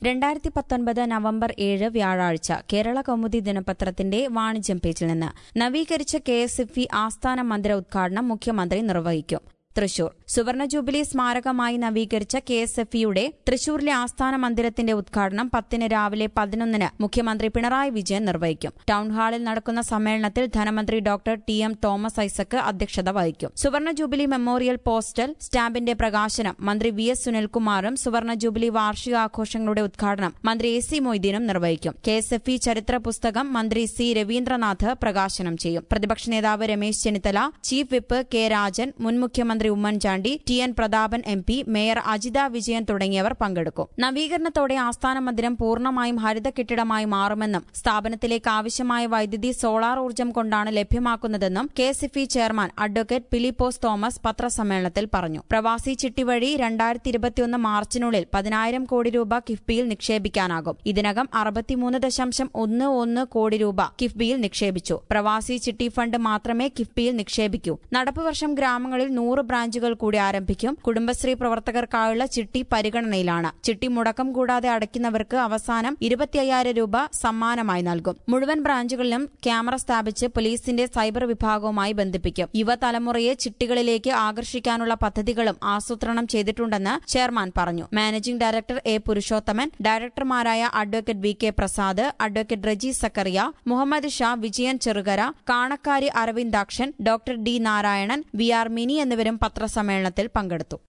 രണ്ടായിരത്തി പത്തൊൻപത് നവംബർ ഏഴ് വ്യാഴാഴ്ച കേരള കൗമുദി ദിനപത്രത്തിന്റെ വാണിജ്യം പേജിൽ നിന്ന് നവീകരിച്ച കെ എസ് എഫ് ഇ ആസ്ഥാന മന്ദിര ഉദ്ഘാടനം മുഖ്യമന്ത്രി നിർവഹിക്കും തൃശൂർ സുവർണ ജൂബിലി സ്മാരകമായി നവീകരിച്ച കെ എസ് എഫ് ഇയുടെ തൃശൂരിലെ ആസ്ഥാന മന്ദിരത്തിന്റെ ഉദ്ഘാടനം പത്തിന് രാവിലെ പതിനൊന്നിന് മുഖ്യമന്ത്രി പിണറായി വിജയൻ നിർവഹിക്കും ടൌൺഹാളിൽ നടക്കുന്ന സമ്മേളനത്തിൽ ധനമന്ത്രി doctor T M Thomas Isaac അധ്യക്ഷത വഹിക്കും സുവർണ ജൂബിലി മെമ്മോറിയൽ പോസ്റ്റൽ സ്റ്റാമ്പിന്റെ പ്രകാശനം മന്ത്രി വി എസ് സുനിൽകുമാറും സുവർണ ജൂബിലി വാർഷികാഘോഷങ്ങളുടെ ഉദ്ഘാടനം മന്ത്രി എ സി മൊയ്തീനും നിർവഹിക്കും കെ എസ് എഫ് ഇ ചരിത്ര പുസ്തകം മന്ത്രി സി രവീന്ദ്രനാഥ് പ്രകാശനം ചെയ്യും പ്രതിപക്ഷ നേതാവ് Ramesh Chennithala chief whip K Rajan മുൻ മുഖ്യമന്ത്രി Oommen Chandy T N Prathapan M P mayor Ajitha Vijayan തുടങ്ങിയവർ പങ്കെടുക്കും നവീകരണത്തോടെ ആസ്ഥാന മന്ദിരം പൂർണ്ണമായും ഹരിത കെട്ടിടമായി മാറുമെന്നും സ്ഥാപനത്തിലേക്ക് ആവശ്യമായ വൈദ്യുതി സോളാർ ഊർജ്ജം കൊണ്ടാണ് ലഭ്യമാക്കുന്നതെന്നും K S F E chairman advocate Philipose Thomas പത്രസമ്മേളനത്തിൽ പറഞ്ഞു പ്രവാസി ചിട്ടി വഴി രണ്ടായിരത്തി ഇരുപത്തിയൊന്ന് മാർച്ചിനുള്ളിൽ പതിനായിരം കോടി രൂപ കിഫ്ബിയിൽ നിക്ഷേപിക്കാനാകും ഇതിനകം അറുപത്തിമൂന്ന് ദശാംശം ഒന്ന് ഒന്ന് കോടി രൂപ കിഫ്ബിയിൽ നിക്ഷേപിച്ചു പ്രവാസി ചിട്ടി ഫണ്ട് മാത്രമേ കിഫ്ബിയിൽ നിക്ഷേപിക്കൂ നടപ്പ് വർഷം ഗ്രാമങ്ങളിൽ നൂറ് ബ്രാഞ്ചുകൾ കൂടി ആരംഭിക്കും കുടുംബശ്രീ പ്രവർത്തകർക്കായുള്ള ചിട്ടി പരിഗണനയിലാണ് ചിട്ടി മുടക്കം കൂടാതെ അടയ്ക്കുന്നവർക്ക് അവസാനം ഇരുപത്തിയ്യായിരം രൂപ സമ്മാനമായി നൽകും മുഴുവൻ ബ്രാഞ്ചുകളിലും ക്യാമറ സ്ഥാപിച്ച് പോലീസിന്റെ സൈബർ വിഭാഗവുമായി ബന്ധിപ്പിക്കും യുവതലമുറയെ ചിട്ടികളിലേക്ക് ആകർഷിക്കാനുള്ള പദ്ധതികളും ആസൂത്രണം ചെയ്തിട്ടുണ്ടെന്ന് ചെയർമാൻ പറഞ്ഞു മാനേജിംഗ് ഡയറക്ടർ എ പുരുഷോത്തമൻ ഡയറക്ടർമാരായ advocate V K Prasad advocate Reji Zachariah Muhammad Shah Vijayan Cherukara Kanakkari Aravindakshan doctor D Narayanan V R Mini എന്നിവരും പത്രസമ്മേളനത്തിൽ പങ്കെടുത്തു